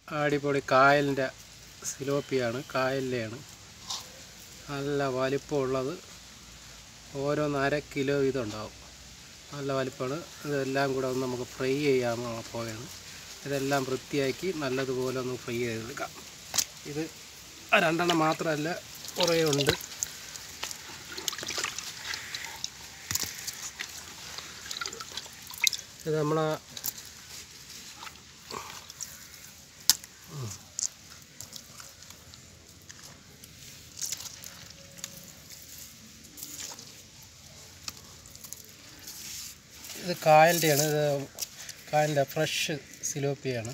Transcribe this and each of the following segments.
അടിപൊളി കായലിൻ്റെ സിലോപ്പിയാണ് കായലിലെയാണ് നല്ല വലിപ്പമുള്ളത് ഓരോന്ന് അര കിലോ വീതം ഉണ്ടാവും നല്ല വലിപ്പമാണ് ഇതെല്ലാം കൂടെ ഒന്ന് നമുക്ക് ഫ്രൈ ചെയ്യാൻ പോവുകയാണ് ഇതെല്ലാം വൃത്തിയാക്കി നല്ലതുപോലെ ഒന്ന് ഫ്രൈ ചെയ്തെടുക്കാം ഇത് രണ്ടെണ്ണം മാത്രമല്ല കുറേ ഉണ്ട് ഇത് നമ്മളെ ഇത് കായലിൻ്റെയാണ് ഇത് കായലിൻ്റെ ഫ്രഷ് സിലോപ്പിയാണ്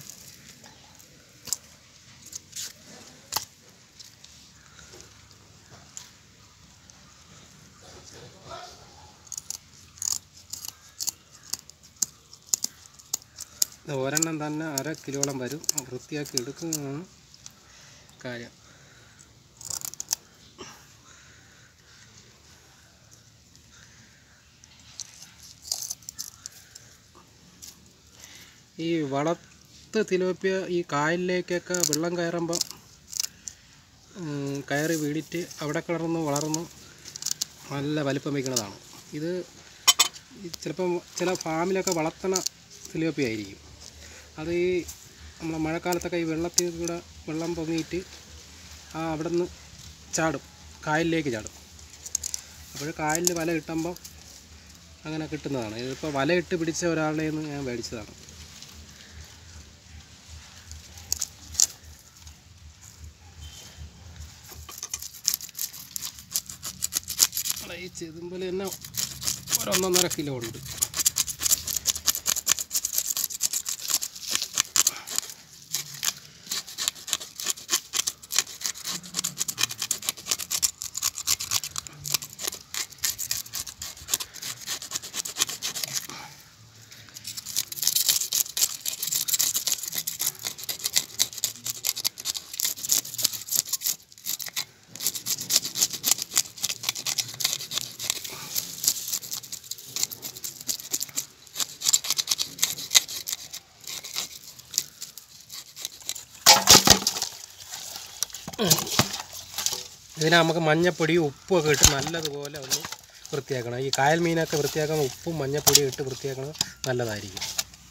ഇത് ഒരെണ്ണം തന്നെ അര കിലോളം വരും വൃത്തിയാക്കി എടുക്കുന്നതാണ് കാര്യം ഈ വളർത്ത് തിലോപ്പിയ ഈ കായലിലേക്കൊക്കെ വെള്ളം കയറുമ്പോൾ ഉം, കയറി വീടിറ്റ് അവിടെ കിടന്ന് വളർന്ന് നല്ല വലിപ്പം വയ്ക്കുന്നതാണ് ഇത് ഈ ചിലപ്പം ചില ഫാമിലൊക്കെ വളർത്തണ തിലോപ്പിയ ആയിരിക്കും അത് ഈ നമ്മളെ മഴക്കാലത്തൊക്കെ ഈ വെള്ളത്തിൽ കൂടെ വെള്ളം പൊങ്ങിയിട്ട് ആ അവിടെ നിന്ന് ചാടും കായലിലേക്ക് ചാടും അപ്പോൾ കായലിൽ വല കിട്ടുമ്പോൾ അങ്ങനെ കിട്ടുന്നതാണ് ഇതിപ്പോൾ വലയിട്ട് പിടിച്ച ഒരാളുടെ നിന്ന് ഞാൻ മേടിച്ചതാണ് അവിടെ ഈ ചെതുമ്പിൽ തന്നെ ഒരൊന്നൊന്നര കിലോ ഉണ്ട് ഇതിന് നമുക്ക് മഞ്ഞപ്പൊടിയും ഉപ്പും ഒക്കെ ഇട്ട് നല്ലതുപോലെ ഒന്ന് വൃത്തിയാക്കണം ഈ കായൽ മീനൊക്കെ വൃത്തിയാക്കാൻ ഉപ്പും മഞ്ഞപ്പൊടിയും ഇട്ട് വൃത്തിയാക്കുന്നത് നല്ലതായിരിക്കും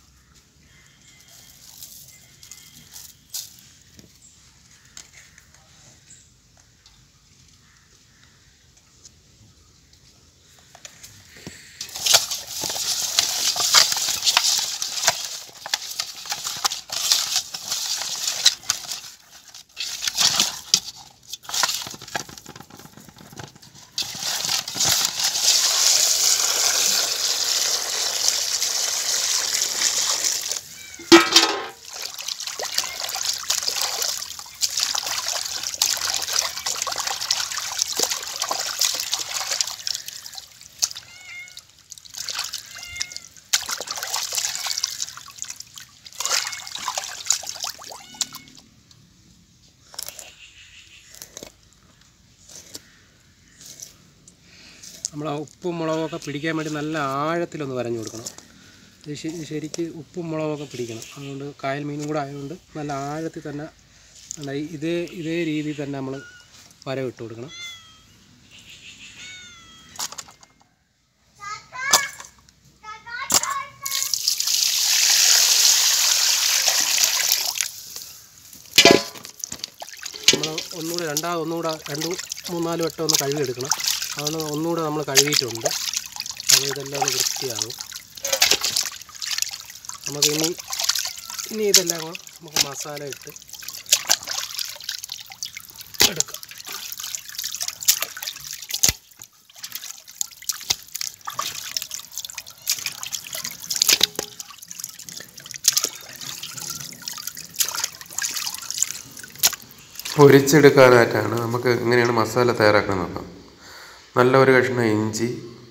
നമ്മൾ ആ ഉപ്പും മുളകൊക്കെ പിടിക്കാൻ വേണ്ടി നല്ല ആഴത്തിലൊന്ന് വരഞ്ഞു കൊടുക്കണം ഇത് ശ- ശരിക്ക് ഉപ്പും മുളകൊക്കെ പിടിക്കണം അതുകൊണ്ട് കായൽ മീനും കൂടെ ആയതുകൊണ്ട് നല്ല ആഴത്തിൽ തന്നെ അല്ല ഇതേ ഇതേ രീതിയിൽ തന്നെ നമ്മൾ വര ഇട്ട് കൊടുക്കണം നമ്മൾ ഒന്നുകൂടെ രണ്ടാമത് ഒന്നുകൂടെ രണ്ട് മൂന്നാല് വട്ടം ഒന്ന് കഴുകിയെടുക്കണം അതൊന്ന് ഒന്നുകൂടെ നമ്മൾ കഴുകിയിട്ടുണ്ട് അപ്പോൾ ഇതെല്ലാം ഒന്ന് വൃത്തിയാകും നമുക്ക് ഇനി ഇനി ഇതെല്ലാം കൂടെ നമുക്ക് മസാല ഇട്ട് എടുക്കാം പൊരിച്ചെടുക്കാനായിട്ടാണ് നമുക്ക് എങ്ങനെയാണ് മസാല തയ്യാറാക്കുന്നത് നോക്കാം നല്ല ഒരു കഷ്ണം ഇഞ്ചി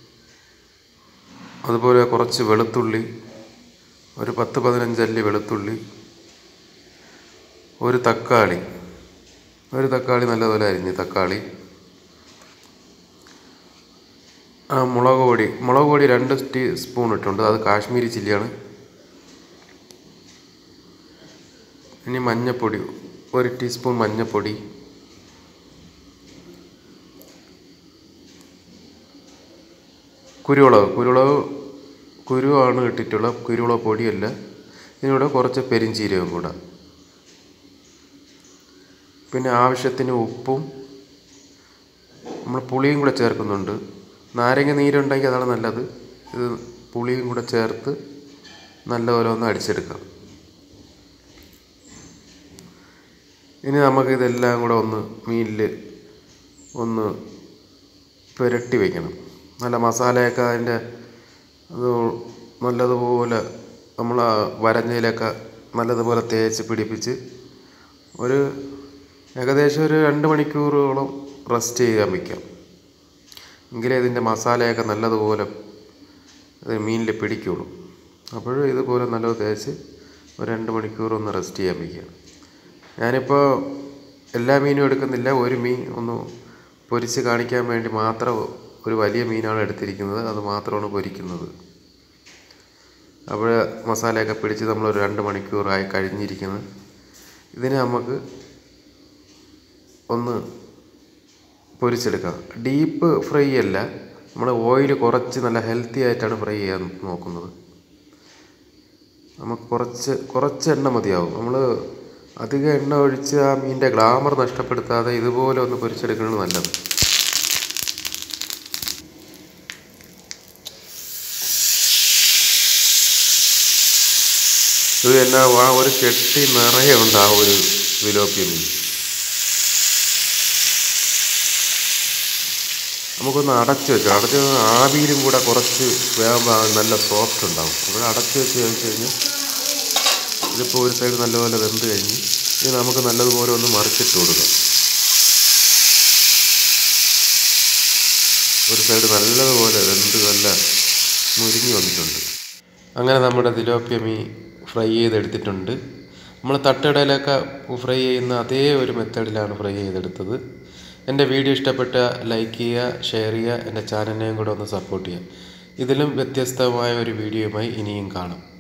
അതുപോലെ കുറച്ച് വെളുത്തുള്ളി ഒരു പത്ത് പതിനഞ്ചല്ലി വെളുത്തുള്ളി ഒരു തക്കാളി ഒരു തക്കാളി നല്ലതുപോലെ അരിഞ്ഞ് തക്കാളി ആ മുളക് പൊടി മുളക് പൊടി രണ്ട് ടീ സ്പൂൺ ഇട്ടുണ്ട് അത് കാശ്മീരി ചില്ലിയാണ് ഇനി മഞ്ഞപ്പൊടി ഒരു ടീസ്പൂൺ മഞ്ഞപ്പൊടി കുരുമുളക് കുരുമുളക് കുരുവാണ് ഇട്ടിട്ടുള്ള കുരുമുളക് പൊടിയല്ല ഇതിനൂടെ കുറച്ച് പെരിഞ്ചീരകം കൂടെ പിന്നെ ആവശ്യത്തിന് ഉപ്പും നമ്മൾ പുളിയും കൂടെ ചേർക്കുന്നുണ്ട് നാരങ്ങ നീരുണ്ടെങ്കിൽ അതാണ് നല്ലത് ഇത് പുളിയും കൂടെ ചേർത്ത് നല്ലപോലെ ഒന്ന് അടിച്ചെടുക്കാം ഇനി നമുക്ക് ഇതെല്ലാം കൂടെ ഒന്ന് മീനിൽ ഒന്ന് പുരട്ടി വയ്ക്കണം നല്ല മസാലയൊക്കെ അതിൻ്റെ അത് നല്ലതുപോലെ നമ്മൾ ആ വരഞ്ഞതിലൊക്കെ നല്ലതുപോലെ തേച്ച് പിടിപ്പിച്ച് ഒരു ഏകദേശം ഒരു രണ്ട് മണിക്കൂറോളം റെസ്റ്റ് ചെയ്യാൻ വയ്ക്കാം എങ്കിലേ ഇതിൻ്റെ മസാലയൊക്കെ നല്ലതുപോലെ അത് മീനിൽ പിടിക്കുള്ളൂ അപ്പോൾ ഇതുപോലെ നല്ലത് തേച്ച് ഒരു രണ്ട് മണിക്കൂർ ഒന്ന് റെസ്റ്റ് ചെയ്യാൻ വയ്ക്കുക ഞാനിപ്പോൾ എല്ലാ മീനും എടുക്കുന്നില്ല ഒരു മീൻ ഒന്ന് പൊരിച്ച് കാണിക്കാൻ വേണ്ടി മാത്രം ഒരു വലിയ മീനാണ് എടുത്തിരിക്കുന്നത് അത് മാത്രമാണ് പൊരിക്കുന്നത് അപ്പോൾ മസാലയൊക്കെ പിടിച്ച് നമ്മൾ ഒരു രണ്ട് മണിക്കൂറായി കഴിഞ്ഞിരിക്കുന്നത് ഇതിനെ നമുക്ക് ഒന്ന് പൊരിച്ചെടുക്കാം ഡീപ്പ് ഫ്രൈ അല്ല നമ്മൾ ഓയിൽ കുറച്ച് നല്ല ഹെൽത്തി ആയിട്ടാണ് ഫ്രൈ ചെയ്യാൻ നോക്കുന്നത് നമുക്ക് കുറച്ച് കുറച്ച് എണ്ണ മതിയാവും നമ്മൾ അധികം എണ്ണ ഒഴിച്ച് ആ മീനിൻ്റെ ഗ്ലാമർ നഷ്ടപ്പെടുത്താതെ ഇതുപോലെ ഒന്ന് പൊരിച്ചെടുക്കുന്നത് നല്ലത് ഇത് എന്നാ ആ ഒരു ചെട്ടി നിറയെ ഉണ്ട് ആ ഒരു വിലോപ്പിയ മീൻ നമുക്കൊന്ന് അടച്ച് വെച്ച് അടച്ച് ആവിയിലും കൂടെ കുറച്ച് വേകുമ്പോൾ നല്ല സോഫ്റ്റ് ഉണ്ടാവും അപ്പോൾ അടച്ച് വെച്ച് കഴിച്ച് കഴിഞ്ഞാൽ ഇതിപ്പോൾ ഒരു സൈഡ് നല്ലപോലെ വെന്ത് കഴിഞ്ഞ് ഇനി നമുക്ക് നല്ലതുപോലെ ഒന്ന് മറിച്ചിട്ട് കൊടുക്കാം ഒരു സൈഡ് നല്ലതുപോലെ വെന്ത് നല്ല മുരിഞ്ഞ് വന്നിട്ടുണ്ട് അങ്ങനെ നമ്മുടെ തിലോപ്പിയ മീൻ ഫ്രൈ ചെയ്തെടുത്തിട്ടുണ്ട് നമ്മൾ തട്ടുകടയിലൊക്കെ ഫ്രൈ ചെയ്യുന്ന അതേ ഒരു മെത്തേഡിലാണ് ഫ്രൈ ചെയ്തെടുത്തത് എൻ്റെ വീഡിയോ ഇഷ്ടപ്പെട്ട ലൈക്ക് ചെയ്യുക ഷെയർ ചെയ്യുക എൻ്റെ ചാനലിനെയും കൂടെ ഒന്ന് സപ്പോർട്ട് ചെയ്യുക ഇതിലും വ്യത്യസ്തമായ ഒരു വീഡിയോയുമായി ഇനിയും കാണാം